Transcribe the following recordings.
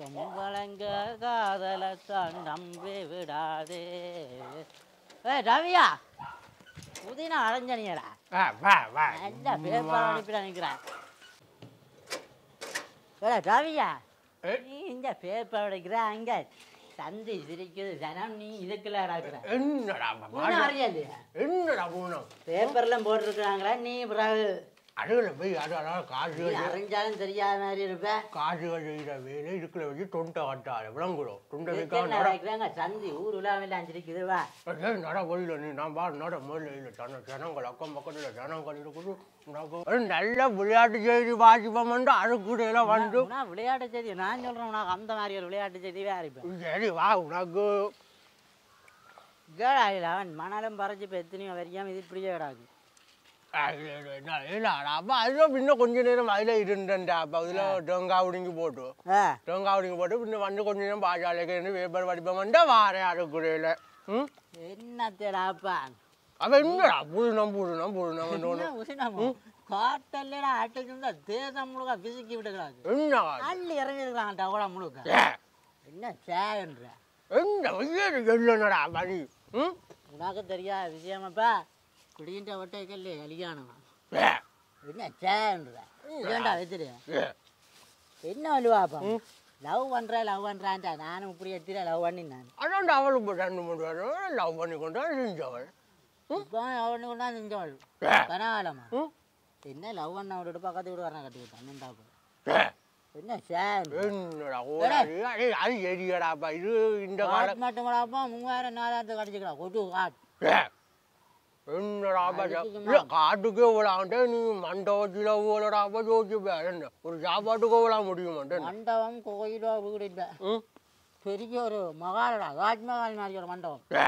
பொம்பளங்க காதலத்தான் நம்பி விடாதே ஏ ரவியா புதினா அரைஞ்சனியடா ஆ, வா வா நல்ல பேப்பர் அனுப்பி நினைக்கிறேன் ஏ ரவியா ஏ? நீ இந்த பேப்பர் அடிக்கிற அங்க சந்தி சிரிக்குது ஜனம் நீ இதுக்குள்ள அடாக்குற என்னடா ஒன்றும் அறியாது என்னடா பூனம் பேப்பர்லாம் போட்டிருக்கிறாங்களா நீ பிறகு அழுகல போய் அது அதான் காசு நீ அறிஞ்சாலும் தெரியாத மாதிரி இருப்ப காசுகள் செய்கிற வேலை இதுக்குள்ள வச்சு தொண்டை கட்டாது விளங்குறோம் தொண்டை இதுக்கு என்ன வைக்காம அடைக்கிறாங்க சந்தி ஊர் உலாவெல்லாம் சிரிக்குது வா ஏய், நட வழியில நீ நான் பாரு நட முதல்ல இல்லை ஜன ஜனங்கள் அக்கம் பக்கத்தில் ஜனங்கள் இருக்குது உனக்கு ஒரு நல்ல விளையாட்டு செய்தி வாசிப்பம் வந்து அதுக்குடையில வந்து நான் விளையாட்டு செய்தி நான் சொல்றேன் உனக்கு அந்த மாதிரி ஒரு விளையாட்டு செய்தி வேற இப்ப சரி வா உனக்கு கேடாயில அவன் மணலும் பறச்சு இப்போ எத்தனையோ வரையாம இது இப்படியே கிடாது இல்லை அப்போ அதில் இன்னும் கொஞ்ச நேரம் அதில் இருந்தேன்டா அப்போ அதில் தேங்காய் உடுங்கி போட்டு ஆ தேங்காய் உடுங்கி போட்டு பின்ன வந்து கொஞ்ச நேரம் பாஜாலைக்கு இருந்து வேப்பர் வடிப்பம் வந்து வாரேன் அதுக்குடையில ம் என்னத்தேடாப்பா அப்போ என்னடா புதுனம் புதுனம் புதுனம் என்ன உசினமோ காட்டல்லடா அட்டைக்கு தேசம் முழுக்க பிசுக்கி விட்டுக்கிறாங்க என்ன அள்ளி இறங்கிருக்கிறாங்க டவளா முழுக்க ஏ, என்ன சேன்ற என்ன வயது என்னடா வழி ம் உனக்கு தெரியாத விஷயமாப்பா குடிக்கின்ற ஒட்டைக்கல்லே கல்யாணமா ஏ, என்ன சேன்ற ஏண்டா வச்சுரு ஏ. என்ன வலுவாப்பா லவ் பண்ற லவ் பண்றான்டா நானும் இப்படி எடுத்துட்டு லவ் பண்ணி நான் அதான்டா அவளுக்கு ரெண்டு மூணு பேரும் லவ் பண்ணி கொண்டு செஞ்சவள் இப்போ அவனு கொண்டா செஞ்சவள் ஏ, கனகாலமா ம், என்ன லவ் பண்ண விட்டுட்டு பக்கத்து வீடு வரணும் கட்டி விட்டான் என்னண்டாப்பா ஏ. என்ன சேன் என்னடா ஓடாது அது அது எரியடாப்பா இது இந்த காலம் காட் மட்டும் மூவாயிரம் நாலாயிரத்து கடிச்சுக்கலாம் கொட்டு காட் ஏ, என்னடாப்பா அதுக்கு இல்ல சும்மா. காட்டுக்கே விளாண்டே நீ மண்டபத்தில் ஓலடாப்பா யோசிச்சு என்ன ஒரு சாப்பாட்டுக்கு விழா முடியுமாட்டேன் மண்டபம் கோயிலோ வீடு இல்லை ம் பெரிய ஒரு மகாலடா தாஜ்மஹால் மாதிரி ஒரு மண்டபம் ஏ.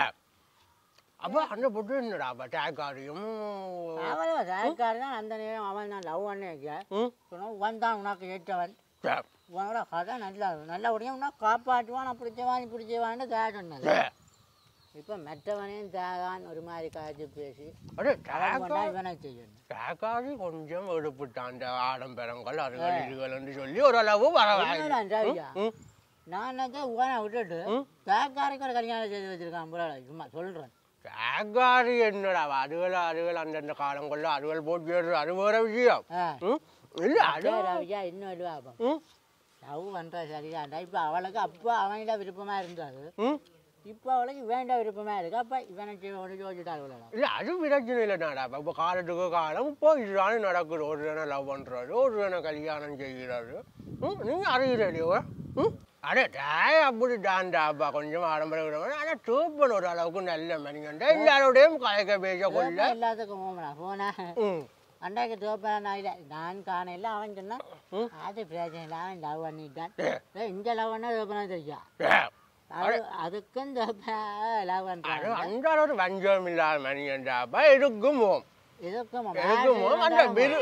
அப்ப அந்த பொட்டு என்னடாப்பா டேக்காரியும் அவ்வளோ சாயக்காரி தான் அந்த நேரம் அவன் நான் லவ் பண்ணி வைக்க ம் சொன்னோம் வந்தான் உனக்கு ஏற்றவன் ஏ, உன்னோட கதை நல்லா நல்லபடியாக உன்னா காப்பாற்றுவான் நான் பிடிச்சவான் பிடிச்சவான்னு கதை சொன்னது ஏ. இப்போ மற்றவனையும் தேகான் ஒரு மாதிரி காய்ச்சி பேசி அடே அவன் டேக்கா கொண்டா இவனை செய்யணும் டேக்காரி கொஞ்சம் எடுப்புட்டான் அந்த ஆடம்பரங்கள் அதுகள் இதுகள்னு சொல்லி ஓரளவு பரவாயில்லை என்னடா ஜாவியா ம் நான் நினைச்சா உவனை விட்டுட்டு ம். தேக்காரிக்கு ஒரு கல்யாணம் செய்து வச்சிருக்கான் போல சும்மா சொல்கிறேன் டேக்காரி என்னடா அதுகள் அதுகள் அந்தந்த காலங்கள்ல அதுகள் போட்டு அது வேற விஷயம் ஆ ம் இல்ல அது ரவியா இன்னும் இல்லையா அப்போ ம் லவ் பண்ணுறா சரிதான்டா இப்போ அவளுக்கு அப்போ அவன்கிட்ட விருப்பமாக இருந்தாது ம் இப்போ அவளுக்கு வேண்டாம் விருப்பமாக இருக்கு அப்போ இவனை ஒன்று யோசிச்சுட்டா இவ்வளோ இல்ல அது பிரச்சனை இல்லைனாடா இப்போ காலத்துக்கு காலம் இப்போ இதுதானே நடக்குது ஒரு தானே லவ் பண்றாரு ஒரு தானே கல்யாணம் செய்கிறாரு ம் நீங்க அறிகிறீங்க ம் அடே டேய் அப்படி தாண்டாப்பா கொஞ்சம் ஆடம்பரம் விடுவாங்க ஆனால் சூப்பர் ஒரு அளவுக்கு நல்ல மனிதன்டா எல்லாரோடையும் கலைக்க பேச கொள்ள எல்லாத்துக்கும் போனா போனா ம் அண்டாக்கு தோப்பேன் நான் இல்லை நான் காணையில் அவன் சொன்னான் ம். அது பிரச்சனை இல்லை அவன் லவ் பண்ணிட்டான் ஏ, ஏய், இந்த லவ் பண்ணா தோப்பனா தெரியும் ஏ, அது அதுக்கும் தோப்ப லவ் அது பண்ணுறாங்க அந்த அளவுக்கு வஞ்சம் இல்லாத மனிதன்டாப்பா இருக்கும் போம் இதுக்கும் எனக்கும் போம் அந்த விரு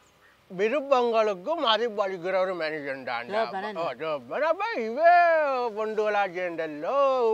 விருப்பங்களுக்கும் மதிப்பளிக்கிற ஒரு மனுஷன் தான்டா ஜோப்பனா ஓ ஜோப்பனப்பா இவே பொண்டுகளா சேர்ந்தல்லோ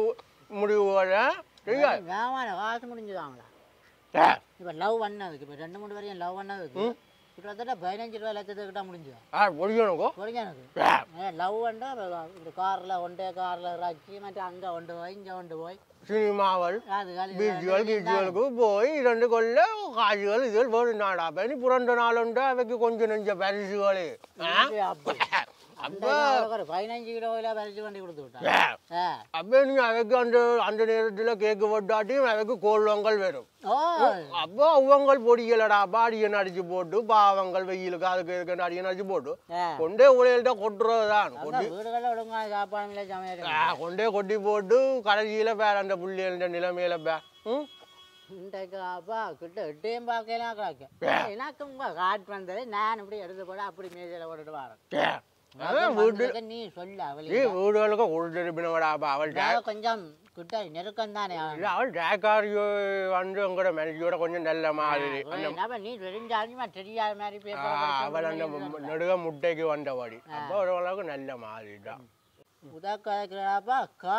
முடிவோட தெரியாது வியாபார காசு முடிஞ்சுதாங்களா ஏ, இப்போ லவ் பண்ணதுக்கு இப்போ ரெண்டு மூணு வரையும் லவ் பண்ணதுக்கு கிட்டத்தட்ட பதினஞ்சு ரூபா லட்சத்துக்கிட்ட முடிஞ்சுது ஆ புரியணுக்கோ புரிஞ்சு எனக்கு ஏ, லவ் பண்ணா இந்த காரில் ஒன்றே காரில் ராக்கி மற்ற அங்கே கொண்டு போய் இங்கே கொண்டு போய் சினிமாவல் அது காலி பீச்சுகள் கீச்சுகளுக்கு போய் இரண்டு கொள்ள காட்சிகள் இதுகள் வேறு நாடா பேணி புரண்ட நாளுண்டு அவைக்கு கொஞ்சம் நெஞ்ச பரிசுகளே அப்படி அந்த ஒரு பதினஞ்சு கிலோவில் பறிச்சு கொண்டு கொடுத்து விட்டான் ஏ, ஆ அப்போ நீ அவைக்கு அந்த அந்த நேரத்தில் கேக்கு போட்டாட்டியும் அவைக்கு கோல்வங்கள் வரும் ஓ அப்போ அவங்கள் பொடிகளடா பாடியன் அடிச்சு போட்டு பாவங்கள் வெயிலுக்கு அதுக்கு இதுக்கு அடியன் அடிச்சு போட்டு ஆ கொண்டே உலையில்ட்ட கொட்டுறது தான் அந்த கொட்டி வீடுகளில் ஒழுங்கான சாப்பாடு இல்லை சமையல் ஆ, கொண்டே கொட்டி போட்டு கடைசியில் பேர் அந்த புள்ளியல்ட நிலைமையில பே ம் இன்றைக்கு அப்பா கிட்ட எட்டையும் பார்க்கலாம் கிடக்கு எனக்கு உங்க காட் பண்ணுறது நான் இப்படி எடுத்து போட அப்படி மேஜையில் போட்டுட்டு வரேன் ஏ, அதான் வீட்டு வந்ததுக்கு நீ சொல்லு நீ அவளுக்கு வீடுகளுக்கு கொடுத்துருப்பினவடாப்பா அவள் டே- நான் கொஞ்சம் கிட்ட நெருக்கம் தானே இல்ல அவள் டேக்காரியோ வந்து உங்களோட மேனேஜோட கொஞ்சம் நல்ல மாதிரி அந்த என்ன நீ தெரிஞ்சாலுமே தெரியாத மாதிரி ஆ, பேப்பர் அவள் அந்த மு- நெடுக முட்டைக்கு வந்தபடி அப்போ ஓரளவுக்கு நல்ல மாதிரி தான் உதா கதைக்கிறாப்பா காட்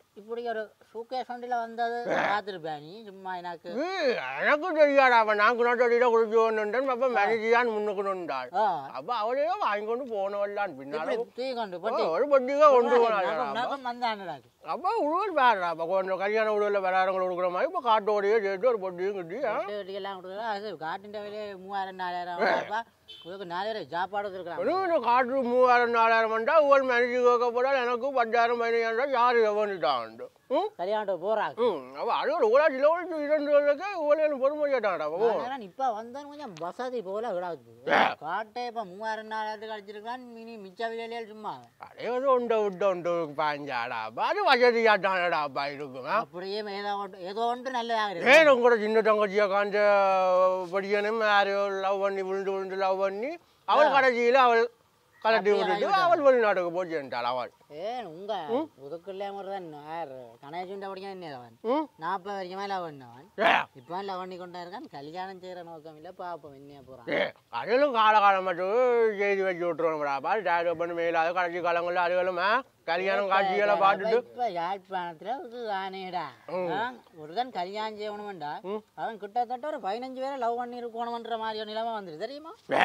இப்படி ஒரு சூக்கேஸ் வண்டியில வந்தது பார்த்துருப்பேன் நீ சும்மா எனக்கு ஏய், எனக்கும் தெரியாடா அவன் நான் குணத்தொடியில குடிச்சு வந்துட்டேன் அப்ப மேனேஜியான் முன்னுக்கு நின்றாள் ஆ அப்ப அவளையே வாங்கி கொண்டு போனவள்ளான் பின்னால இப்படி தூக்கி கொண்டு ஓ, போட்டு ஒரு பட்டிகா கொண்டு போனாள் உனக்கும் வந்தானுடாக்கு அப்ப உழுவல் வேறா அப்ப கொஞ்சம் கல்யாண உழுவல வேறாரங்களை கொடுக்குற மாதிரி இப்ப காட்டோடையே சேர்த்து ஒரு பொட்டியும் கிட்டி ஆ? எல்லாம் கொடுக்குறா அது காட்டின் விலையே மூவாயிரம் நாலாயிரம் ரூபாய் இதுக்கு நாலாயிரம் சாப்பாடு இருக்கிறாங்க வெறும் இந்த காட்டு மூவாயிரம் நாலாயிரம் வந்தா ஒவ்வொரு மேனேஜ் கேட்க போனால் எனக்கு பத்தாயிரம் பதினஞ்சாயிரம் ரூபாய் யாரு எவனிட்டான் ம் கல்யாணம் போறாங்க ம் அப்ப அது ஒரு ஊராட்சியில் ஒரு இரண்டு வருஷத்துக்கு இவ்வளோ பொறுமை கேட்டான்டா அதனால இப்ப வந்தா கொஞ்சம் வசதி போல விடாது காட்டை இப்ப மூவாயிரம் நாலாயிரத்துக்கு அடிச்சிருக்கான் மினி மிச்ச விலையில சும்மா அதே வந்து உண்டை விட்டு உண்டு பாஞ்சாடா அப்ப அது வசதியாட்டானடா அப்பா இருக்கும் ஆ? அப்படியே ஏதோ ஒன்று ஏதோ ஒன்று நல்லதாக இருக்கு ஏன் உங்களோட சின்ன தங்கச்சியை காஞ்ச படிக்கணும் யாரையோ லவ் பண்ணி விழுந்து விழுந்து லவ் பண்ணி அவள் கடைசியில் அவள் கலட்டி விட்டுட்டு அவள் வெளிநாட்டுக்கு போச்சுட்டாள் அவள் ஏன் உங்க புதுக்குள்ளே முறைதான் யார் கணேசுண்ட படிக்க என்ன அவன் ம் நாற்பது வரைக்குமே லவ் பண்ணவன் ஏ, இப்போ லவ் பண்ணி கொண்டா இருக்கான் கல்யாணம் செய்யற நோக்கம் இல்லை பாப்போம் என்ன போறான் ஏ, அதிலும் காலகாலம் மட்டும் செய்தி வச்சு விட்டுருவோம்டாப்பா டேரோ பண்ணி மேலாத கடைசி காலங்களில் அதுகளும் ஆ, கல்யாணம் காட்சிகளை பார்த்துட்டு இப்ப யாழ்ப்பாணத்துல இது ஆனேடா ஒருதான் கல்யாணம் செய்யணும்டா ம். அவன் கிட்டத்தட்ட ஒரு பதினஞ்சு பேரை லவ் பண்ணி இருக்கணும்ன்ற மாதிரி ஒரு நிலைமை வந்துரு தெரியுமா ஏ,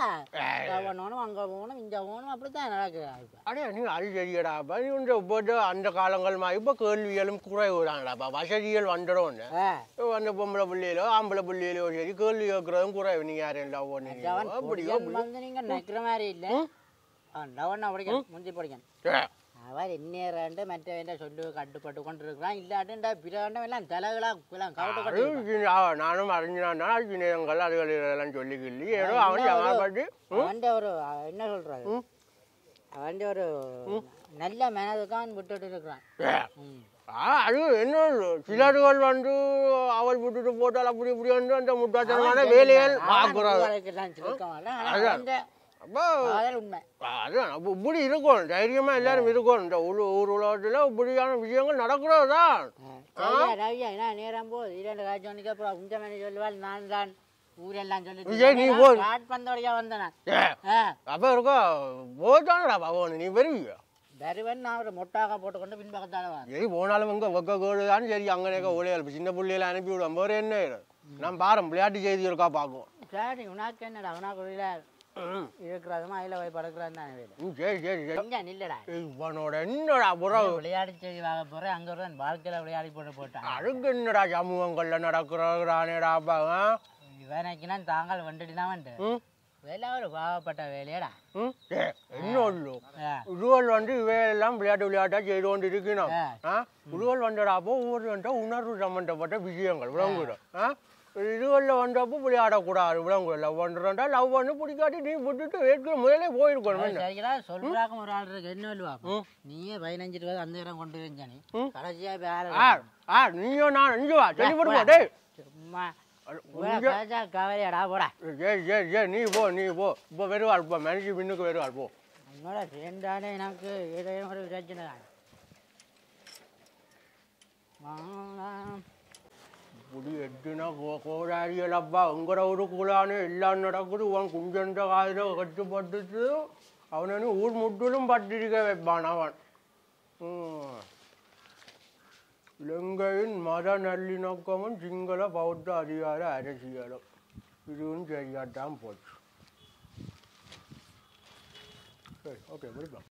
லவ் பண்ணணும் அங்க போகணும் இங்க போகணும் அப்படித்தான் நடக்குது இப்ப அடே நீ அது சரியடாப்பா நீ வந்து போட்டு அந்த காலங்கள் மாதிரி இப்போ கேள்விகளும் குறைவுதான்டாப்பா வசதிகள் வந்துடும் ஆ, அந்த பொம்பளை பிள்ளையிலோ ஆம்பளை பிள்ளையிலோ சரி கேள்வி கேட்கறதும் குறைவு நீங்க யாரும் லவ் அவன் பண்ணீங்க அப்படியோ பொடியன் வந்து நீங்க நிக்கிற மாதிரி இல்ல அவன் லவ் பண்ண படிக்கணும் முந்தி படிக்கணும் ஏ, அவன் இன்னேறாண்டு மற்றவன் சொல்லு கட்டுப்பட்டு கொண்டு இருக்கிறான் இல்லாட்டுண்டா பிறகாண்டம் எல்லாம் தலைகளா எல்லாம் கவுட்டு அது கட்டு சின்ன- அவ- நானும் அறிஞ்சினான் சின்னங்கள் அதுகள் இதெல்லாம் சொல்லி கிள்ளி ஏதோ அவன் சமாளிப்பட்டு அவன் ஒரு அவன் என்ன சொல்றாரு ம். அவன் ஒரு நல்ல மனதுக்கான் விட்டுட்டு இருக்கிறான் ஏ, ம். ஆ, அது என்ன சிலர்கள் வந்து அவள் விட்டுட்டு போட்டால் அப்படி இப்படி வந்து அந்த முட்டாட்டமான வேலைகள் பார்க்குறாங்க அவனுக்கெல்லாம் சுருக்கம் இல்ல. ஆனா அதான். அவன்ட அப்போ காதல் உண்மை அதான் அப்போ இப்படி இருக்கும் தைரியமா எல்லாரும் இருக்கும் இந்த ஊர் ஊர் உலகத்தில் இப்படியான விஷயங்கள் நடக்கிறது தான் சரியா ரவியா என்ன நேரம் போது இரண்டு காட்சி மணிக்கு அப்புறம் உங்க மணி சொல்லுவாள் நான் தான் ஊரெல்லாம் விஜய், நீ சொல்லி போ. காட் பந்தோடையா வந்தேன் நான். ஏ ஆ அப்போ இருக்கும் போதானடா பவன் நீ வருவியா வருவன் நான் ஒரு மொட்டாக போட்டுக்கொண்டு பின்பக்கத்தால வரேன் சரி போனாலும் இங்கே ஒக்க கேடுதான் சரி அங்கனேக்க ஊழியல் சின்ன பிள்ளையில அனுப்பி விடுவோம் வேறு என்ன நான் பாரு விளையாட்டு செய்தி இருக்கா பார்க்கும் சரி உனக்கு என்னடா உனக்கு ம், இருக்கிறதுமா அதில் போய் படுக்கிறது தானே வேலை ம், சரி சரி சரி கொஞ்சம் நில்லடா இவனோட என்னடா புறவு விளையாடி செய்தி வாங்க போறேன் அங்க ஒரு வாழ்க்கையில விளையாடி போட்டு போட்டான் அதுக்கு என்னடா சமூகங்கள்ல நடக்கிறானேடா அப்பா ஆ? இவனைக்குனா தாங்கள் வந்துட்டு தான் வந்து ம் இதெல்லாம் ஒரு பாவப்பட்ட வேலையடா ம் ஏ, என்ன ஒன்று ஆ, உருவல் வந்து இவையெல்லாம் விளையாட்டு விளையாட்டா செய்து கொண்டு இருக்கணும் ஆ. ஆ உருவல் வந்தடாப்போ ஒவ்வொரு உணர்வு சம்பந்தப்பட்ட விஷயங்கள் விளங்குறோம் ஆ இதுகளில் வந்தப்போ விளையாடக்கூடாது விளங்குறோம் லவ் பண்ணுறா லவ் பண்ணி பிடிக்காட்டி நீ விட்டுட்டு ஏற்கனவே முதலே போயிருக்கணும் என்ன சரிடா சொல்றாங்க ஒரு ஆள் இருக்கு என்ன சொல்லுவா ம். நீயே பதினஞ்சு ரூபா அந்த இடம் கொண்டு வந்தானே ம். கடைசியா வேலை ஆ ஆ நீயும் நான் இங்கே வா சொல்லி போடுவோம் டேய் சும்மா அட, கடைசியா கவலையாடா போடா சரி சரி சரி நீ போ நீ போ இப்போ வருவாள் போ மனுஷி பின்னுக்கு வருவாள் போ என்னோட சேர்ந்தானே எனக்கு ஏதேனும் ஒரு பிரச்சனை தான் வாங்கலாம். இப்படி எட்டுனா கோ கோடாரியல் அப்பா உங்களோட ஊருக்குள்ளானே எல்லாம் நடக்குது உன் குஞ்சன்ற காதில் கட்டுப்பட்டுட்டு அவனு ஊர் முற்றிலும் பட்டிருக்க வைப்பான் அவன் ம். இலங்கையின் மத நல்லிணக்கமும் சிங்கள பௌத்த அதிகார அரசியலும் இதுவும் சரியாத்தான் போச்சு சரி ஓகே முடிப்போம்